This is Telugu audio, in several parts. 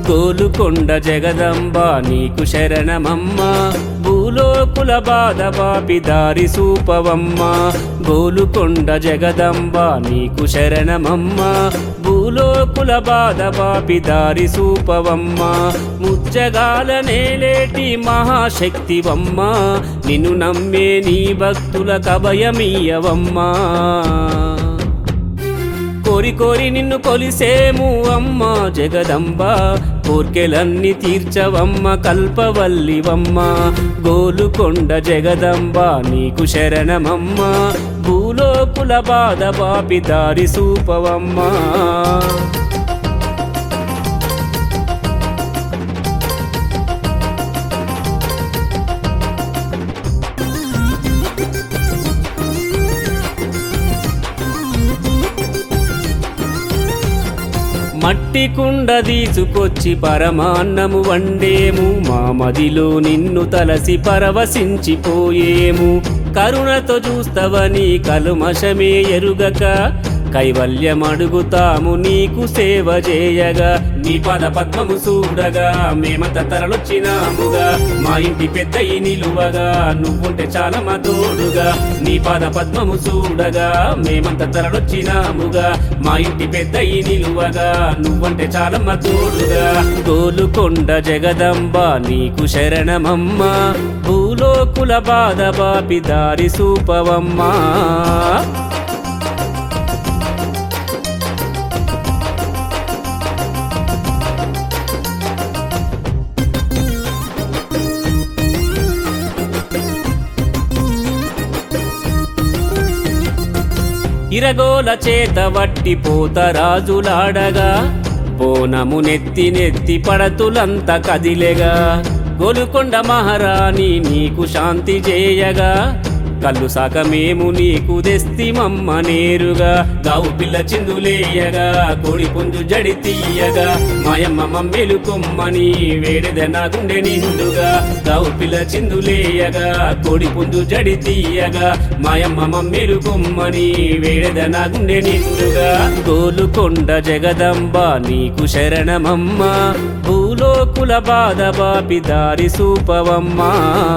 గోలుకొండ జగదంబ నీకు శరణమమ్మ భూలోకుల బాధ బాపి దారి సూపవమ్మ గోలుకొండ జగదంబ నీకు శరణమమ్మ భూలోకుల బాధ బాపి దారి సూపవమ్మ ముచ్చగాల నేలేటి మహాశక్తివమ్మ నిన్ను నమ్మే నీ భక్తుల కభయమీయవమ్మా కోరి కోరి నిన్ను కొలిసేము అమ్మ జగదంబ కోర్కెలన్నీ తీర్చవమ్మ కల్పవల్లివమ్మ గోలుకొండ జగదంబ నీకు శరణమమ్మ భూలోకుల బాధ బాపి దారి సూపవమ్మా మట్టి కుండ తీసుకొచ్చి పరమాన్నము వండేము మా మదిలో నిన్ను తలసి పరవశించిపోయేము కరుణతో చూస్తవని కలుమషమే ఎరుగక కైవల్యం అడుగుతాము నీకు సేవ చేయగా నీ పద పద్మము చూడగా మేమంత తరలొచ్చినాముగా మా ఇంటి పెద్ద నిలువగా నువ్వుంటే చాలా మా తోడుగా నీ పద పద్మము చూడగా మేమంత తరలొచ్చినాముగా మా ఇంటి పెద్ద నిలువగా నువ్వంటే చాలా మా తోడుగా గోలుకొండ జగదంబ నీకు శరణమమ్మ భూలోకుల బాధ బాపి దారి సూపవమ్మా ఇరగోల చేత వట్టి పోత రాజులాడగా బోనము నెత్తి నెత్తి పడతులంత కదిలెగా గోలుకొండ మహారాణి నీకు శాంతి చేయగా కళ్ళు సాకమేము నీకు దెస్తిమమ్మ నేరుగా గావు పిల్ల చిందులేయగా కోడి పుంజు జడి తీయగా మాయమ్మ మమ్మేలు కొమ్మని వేడిద నా గుండె నిండుగా గావు పిల్ల చిందులేయగా కోడి పుంజు జడి తీయగా మాయమ్మ మమ్మేలు కొమ్మని వేడిద నా గుండె నిండుగా గోలుకొండ జగదంబ నీకు శరణమమ్మ భూలోకుల బాధ బాపి దారి సూపవమ్మా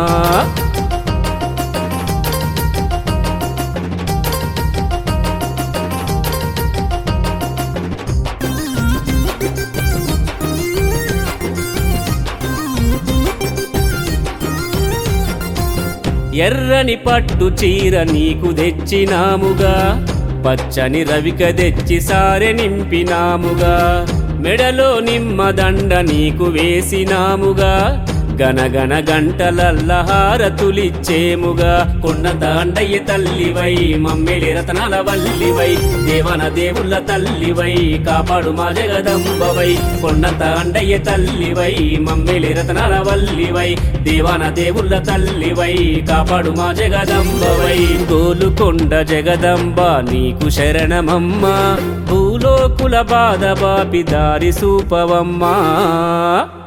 ఎర్రని పట్టు చీర నీకు తెచ్చినాముగా పచ్చని రవిక తెచ్చి సారె నింపినాముగా మెడలో నిమ్మదండ నీకు వేసినాముగా గనగన గంటలల్ల హారతులిచ్చేముగా కొండ దండయ్య తల్లివై మమ్మెలి రతనాల వల్లివై దేవన దేవుళ్ళ తల్లివై కాపాడు మా జగదంబవై కొండ దండయ్య తల్లివై మమ్మెలి రతనాల వల్లివై దేవన దేవుళ్ళ తల్లివై కాపాడు మా జగదంబవై గోలుకొండ జగదంబ నీకు శరణమమ్మ భూలోకుల బాధ బాపి దారి సూపవమ్మా